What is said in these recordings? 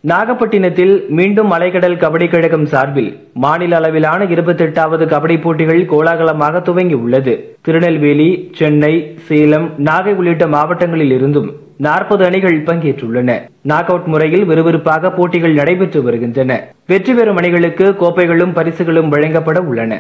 நாகப்பட்டினத்தில் மீண்டும் அலைக்கடல் கபடி கழகம் சார்பில் மாநில அளவிலான இருபத்தெட்டாவது கபடி போட்டிகள் கோலாகலமாக துவங்கியுள்ளது திருநெல்வேலி சென்னை சேலம் நாகை உள்ளிட்ட மாவட்டங்களில் இருந்தும் நாற்பது அணிகள் பங்கேற்றுள்ளன நாக் அவுட் முறையில் விறுவிறுப்பாக போட்டிகள் நடைபெற்று வருகின்றன வெற்றி பெறும் அணிகளுக்கு கோப்பைகளும் பரிசுகளும் வழங்கப்பட உள்ளன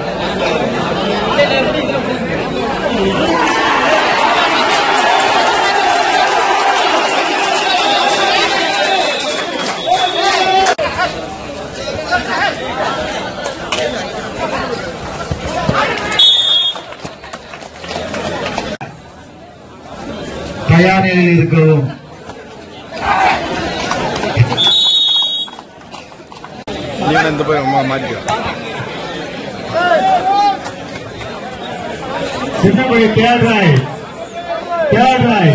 தயார் நிலையில் இருக்கிறோம் நீங்க இந்த போய் மா- மாட்டிக்கோ சின்னமொழி தேர்ட் ராய் தேர்ட் ராய்